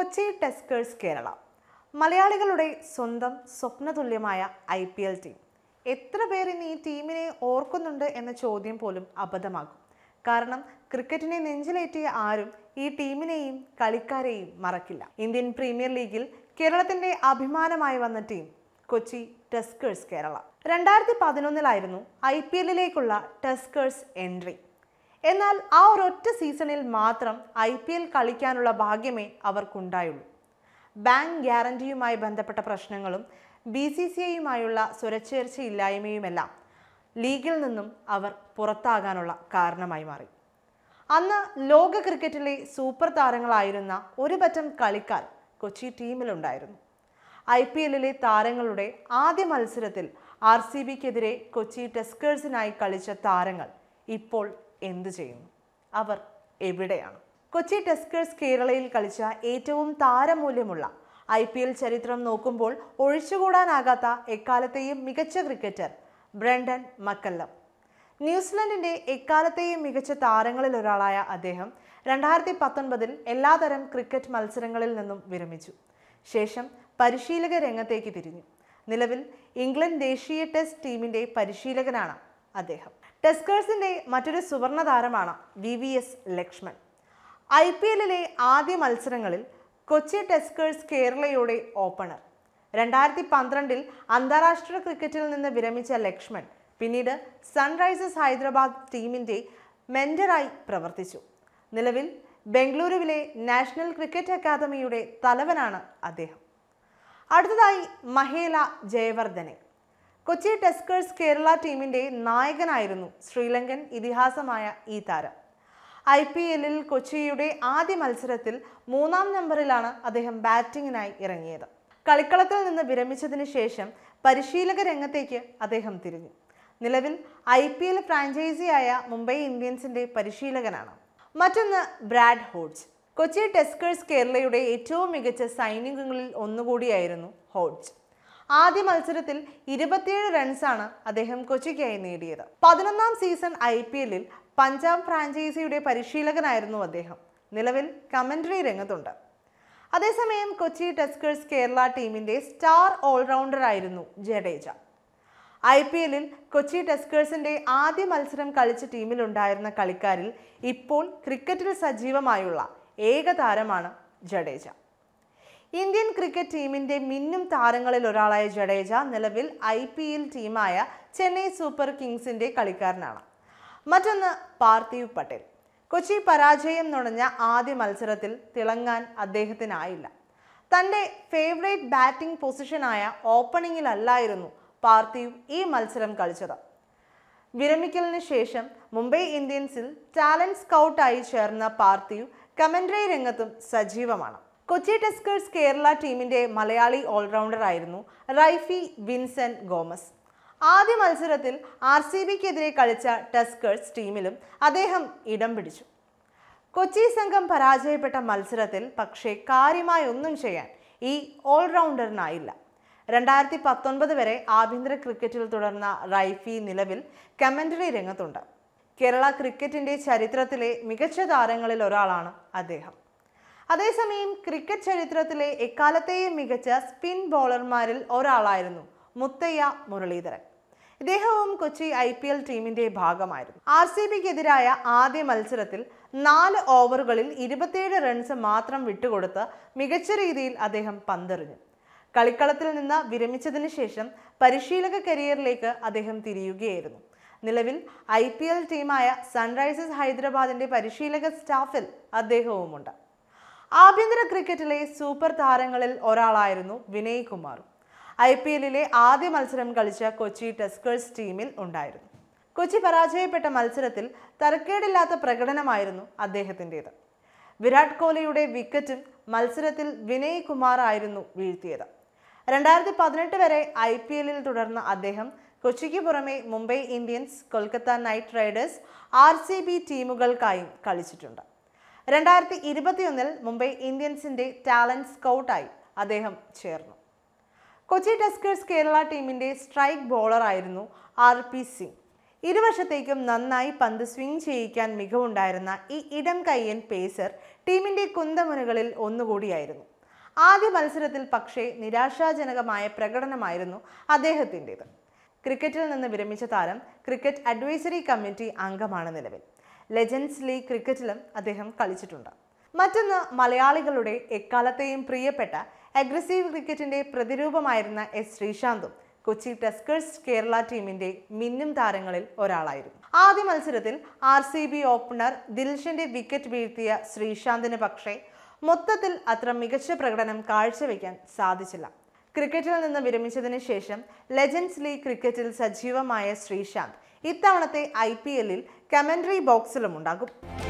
Kochi Tuskers Kerala മലയാളികളുടെ സ്വന്തം സ്വപ്നതുല്യമായ ഐ പി എൽ ടീം എത്ര പേർ ഇന്ന് ഈ ടീമിനെ ഓർക്കുന്നുണ്ട് എന്ന ചോദ്യം പോലും അബദ്ധമാകും കാരണം ക്രിക്കറ്റിനെ നെഞ്ചിലേറ്റിയ ആരും ഈ ടീമിനെയും കളിക്കാരെയും മറക്കില്ല ഇന്ത്യൻ പ്രീമിയർ ലീഗിൽ കേരളത്തിന്റെ അഭിമാനമായി വന്ന ടീം കൊച്ചി ടെസ്കേഴ്സ് കേരള രണ്ടായിരത്തി പതിനൊന്നിലായിരുന്നു ഐ പി എല്ലിലേക്കുള്ള ടെസ്കേഴ്സ് എൻട്രി എന്നാൽ ആ ഒരൊറ്റ സീസണിൽ മാത്രം ഐ പി എൽ കളിക്കാനുള്ള ഭാഗ്യമേ അവർക്കുണ്ടായുള്ളൂ ബാങ്ക് ഗ്യാരണ്ടിയുമായി ബന്ധപ്പെട്ട പ്രശ്നങ്ങളും ബി സി സി ഐയുമായുള്ള സ്വരച്ചേർച്ചയില്ലായ്മയുമെല്ലാം ലീഗിൽ നിന്നും അവർ പുറത്താകാനുള്ള കാരണമായി മാറി അന്ന് ലോക ക്രിക്കറ്റിലെ സൂപ്പർ താരങ്ങളായിരുന്ന ഒരു പറ്റം കളിക്കാർ കൊച്ചി ടീമിലുണ്ടായിരുന്നു ഐ പി എല്ലിലെ താരങ്ങളുടെ ആദ്യ മത്സരത്തിൽ ആർ സി ബിക്കെതിരെ കൊച്ചി ടെസ്കേഴ്സിനായി കളിച്ച താരങ്ങൾ ഇപ്പോൾ എന്തു ചെയ്യുന്നു അവർ എവിടെയാണ് കൊച്ചി ടെസ്കേഴ്സ് കേരളയിൽ കളിച്ച ഏറ്റവും താരമൂല്യമുള്ള ഐ പി എൽ ചരിത്രം നോക്കുമ്പോൾ ഒഴിച്ചുകൂടാനാകാത്ത എക്കാലത്തെയും മികച്ച ക്രിക്കറ്റർ ബ്രണ്ടൻ മക്കല്ലം ന്യൂസിലൻഡിന്റെ എക്കാലത്തെയും മികച്ച താരങ്ങളിൽ ഒരാളായ അദ്ദേഹം രണ്ടായിരത്തി പത്തൊൻപതിൽ എല്ലാതരം ക്രിക്കറ്റ് മത്സരങ്ങളിൽ നിന്നും വിരമിച്ചു ശേഷം പരിശീലക രംഗത്തേക്ക് തിരിഞ്ഞു നിലവിൽ ഇംഗ്ലണ്ട് ദേശീയ ടെസ്റ്റ് ടീമിന്റെ പരിശീലകനാണ് അദ്ദേഹം ടെസ്കേഴ്സിന്റെ മറ്റൊരു സുവർണ താരമാണ് V V S Laxman I P എല്ലിലെ ആദ്യ മത്സരങ്ങളിൽ കൊച്ചി ടെസ്കേഴ്സ് കേരളയുടെ ഓപ്പണർ രണ്ടായിരത്തി പന്ത്രണ്ടിൽ അന്താരാഷ്ട്ര ക്രിക്കറ്റിൽ നിന്ന് വിരമിച്ച ലക്ഷ്മൺ പിന്നീട് സൺറൈസേഴ്സ് ഹൈദരാബാദ് ടീമിന്റെ മെന്ററായി പ്രവർത്തിച്ചു നിലവിൽ ബംഗളൂരുവിലെ നാഷണൽ ക്രിക്കറ്റ് അക്കാദമിയുടെ തലവനാണ് അദ്ദേഹം അടുത്തതായി മഹേല ജയവർദ്ധനെ കൊച്ചി ടെസ്കേഴ്സ് കേരള ടീമിന്റെ നായകനായിരുന്നു ശ്രീലങ്കൻ ഇതിഹാസമായ ഈ താരം ഐ പി എല്ലിൽ കൊച്ചിയുടെ ആദ്യ മത്സരത്തിൽ മൂന്നാം നമ്പറിലാണ് അദ്ദേഹം ബാറ്റിങ്ങിനായി ഇറങ്ങിയത് കളിക്കളത്തിൽ നിന്ന് വിരമിച്ചതിന് ശേഷം പരിശീലക രംഗത്തേക്ക് അദ്ദേഹം തിരിഞ്ഞു നിലവിൽ ഐ പി എൽ ഫ്രാഞ്ചൈസിയായ മുംബൈ ഇന്ത്യൻസിന്റെ പരിശീലകനാണ് മറ്റൊന്ന് ബ്രാഡ് ഹോഡ്സ് കൊച്ചി ടെസ്കേഴ്സ് കേരളയുടെ ഏറ്റവും മികച്ച സൈനികങ്ങളിൽ ഒന്നുകൂടിയായിരുന്നു ഹോഡ്സ് ആദ്യ മത്സരത്തിൽ ഇരുപത്തിയേഴ് റൺസാണ് അദ്ദേഹം കൊച്ചിക്കായി നേടിയത് പതിനൊന്നാം സീസൺ ഐ പി എല്ലിൽ പഞ്ചാബ് ഫ്രാഞ്ചൈസിയുടെ പരിശീലകനായിരുന്നു അദ്ദേഹം നിലവിൽ കമന്ററി രംഗത്തുണ്ട് അതേസമയം കൊച്ചി ടെസ്കേഴ്സ് കേരള ടീമിന്റെ സ്റ്റാർ ഓൾറൗണ്ടർ ആയിരുന്നു ജഡേജ ഐ പി എല്ലിൽ കൊച്ചി ടെസ്കേഴ്സിന്റെ ആദ്യ മത്സരം കളിച്ച ടീമിലുണ്ടായിരുന്ന കളിക്കാരിൽ ഇപ്പോൾ ക്രിക്കറ്റിൽ സജീവമായുള്ള ഏക താരമാണ് ജഡേജ ഇന്ത്യൻ ക്രിക്കറ്റ് ടീമിന്റെ മിന്നും താരങ്ങളിൽ ഒരാളായ ജഡേജ നിലവിൽ ഐ പി എൽ ടീമായ ചെന്നൈ സൂപ്പർ കിങ്സിന്റെ കളിക്കാരനാണ് മറ്റൊന്ന് പാർത്ഥിവ് പട്ടേൽ കൊച്ചി പരാജയം നുണഞ്ഞ ആദ്യ മത്സരത്തിൽ തിളങ്ങാൻ അദ്ദേഹത്തിനായില്ല തൻ്റെ ഫേവറേറ്റ് ബാറ്റിംഗ് പൊസിഷനായ ഓപ്പണിങ്ങിലല്ലായിരുന്നു പാർത്ഥിവ് ഈ മത്സരം കളിച്ചത് വിരമിക്കലിന് ശേഷം മുംബൈ ഇന്ത്യൻസിൽ ടാലന്റ് സ്കൗട്ടായി ചേർന്ന പാർത്ഥിവ് കമന്ററി രംഗത്തും സജീവമാണ് കൊച്ചി ടെസ്കേഴ്സ് കേരള ടീമിന്റെ മലയാളി ഓൾറൗണ്ടർ ആയിരുന്നു റൈഫി വിൻസെന്റ് ഗോമസ് ആദ്യ മത്സരത്തിൽ ആർ സി ബിക്കെതിരെ കളിച്ച ടെസ്കേഴ്സ് ടീമിലും അദ്ദേഹം ഇടം പിടിച്ചു കൊച്ചി സംഘം പരാജയപ്പെട്ട മത്സരത്തിൽ പക്ഷേ കാര്യമായി ഒന്നും ചെയ്യാൻ ഈ ഓൾറൗണ്ടറിനായില്ല രണ്ടായിരത്തി പത്തൊൻപത് വരെ ആഭ്യന്തര ക്രിക്കറ്റിൽ തുടർന്ന റൈഫി നിലവിൽ കമന്ററി രംഗത്തുണ്ട് കേരള ക്രിക്കറ്റിന്റെ ചരിത്രത്തിലെ മികച്ച താരങ്ങളിൽ ഒരാളാണ് അദ്ദേഹം അതേസമയം ക്രിക്കറ്റ് ചരിത്രത്തിലെ എക്കാലത്തെയും മികച്ച സ്പിൻ ബോളർമാരിൽ ഒരാളായിരുന്നു മുത്തയ്യ മുരളീധരൻ ഇദ്ദേഹവും കൊച്ചി ഐ പി എൽ ടീമിന്റെ ഭാഗമായിരുന്നു ആർ സി ബിക്കെതിരായ ആദ്യ മത്സരത്തിൽ നാല് ഓവറുകളിൽ ഇരുപത്തിയേഴ് റൺസ് മാത്രം വിട്ടുകൊടുത്ത് മികച്ച രീതിയിൽ അദ്ദേഹം പന്തെറിഞ്ഞു കളിക്കളത്തിൽ നിന്ന് വിരമിച്ചതിന് ശേഷം പരിശീലക കരിയറിലേക്ക് അദ്ദേഹം തിരിയുകയായിരുന്നു നിലവിൽ ഐ പി എൽ ടീമായ സൺറൈസേഴ്സ് ഹൈദരാബാദിന്റെ പരിശീലക സ്റ്റാഫിൽ അദ്ദേഹവുമുണ്ട് ആഭ്യന്തര ക്രിക്കറ്റിലെ സൂപ്പർ താരങ്ങളിൽ ഒരാളായിരുന്നു വിനയ് കുമാറും ഐ പി എല്ലിലെ ആദ്യ മത്സരം കളിച്ച കൊച്ചി ടെസ്കേഴ്സ് ടീമിൽ ഉണ്ടായിരുന്നു കൊച്ചി പരാജയപ്പെട്ട മത്സരത്തിൽ തരക്കേടില്ലാത്ത പ്രകടനമായിരുന്നു അദ്ദേഹത്തിൻ്റെത് വിരാട് കോഹ്ലിയുടെ വിക്കറ്റും മത്സരത്തിൽ വിനയ് കുമാർ ആയിരുന്നു വീഴ്ത്തിയത് രണ്ടായിരത്തി പതിനെട്ട് വരെ ഐ പി എല്ലിൽ തുടർന്ന അദ്ദേഹം കൊച്ചിക്ക് പുറമെ Mumbai Indians Kolkata Knight Riders R C B ടീമുകൾക്കായും കളിച്ചിട്ടുണ്ട് രണ്ടായിരത്തി ഇരുപത്തിയൊന്നിൽ മുംബൈ ഇന്ത്യൻസിന്റെ ടാലന്റ് സ്കൗട്ടായി അദ്ദേഹം ചേർന്നു കൊച്ചി ടെസ്കേഴ്സ് കേരള ടീമിന്റെ സ്ട്രൈക്ക് ബോളർ ആയിരുന്നു ആർ പി സിംഗ് ഇരുവശത്തേക്കും നന്നായി പന്ത് സ്വിംഗ് ചെയ്യിക്കാൻ മികവുണ്ടായിരുന്ന ഈ ഇടം കയ്യൻ പേസർ ടീമിന്റെ കുന്തമുനകളിൽ ഒന്നുകൂടിയായിരുന്നു ആദ്യ മത്സരത്തിൽ പക്ഷേ നിരാശാജനകമായ പ്രകടനമായിരുന്നു അദ്ദേഹത്തിൻ്റെത് ക്രിക്കറ്റിൽ നിന്ന് വിരമിച്ച താരം ക്രിക്കറ്റ് അഡ്വൈസറി കമ്മിറ്റി അംഗമാണ് നിലവിൽ ലെജൻസ് ലീഗ് ക്രിക്കറ്റിലും അദ്ദേഹം കളിച്ചിട്ടുണ്ട് മറ്റൊന്ന് മലയാളികളുടെ എക്കാലത്തെയും പ്രിയപ്പെട്ട അഗ്രസീവ് ക്രിക്കറ്റിന്റെ പ്രതിരൂപമായിരുന്ന എസ് ശ്രീശാന്തും കൊച്ചി ടസ്കേഴ്സ് കേരള ടീമിന്റെ മിന്നും താരങ്ങളിൽ ഒരാളായിരുന്നു ആദ്യ മത്സരത്തിൽ ആർ സി ബി ഓപ്പണർ ദിൽഷന്റെ വിക്കറ്റ് വീഴ്ത്തിയ ശ്രീശാന്തിന് പക്ഷേ മൊത്തത്തിൽ അത്ര മികച്ച പ്രകടനം കാഴ്ചവെക്കാൻ സാധിച്ചില്ല ക്രിക്കറ്റിൽ നിന്ന് വിരമിച്ചതിന് ശേഷം ലെജൻസ് ലീഗ് ക്രിക്കറ്റിൽ സജീവമായ ശ്രീശാന്ത് ഇത്തവണത്തെ ഐ പി എല്ലിൽ കമന്ററി ബോക്സിലും ഉണ്ടാകും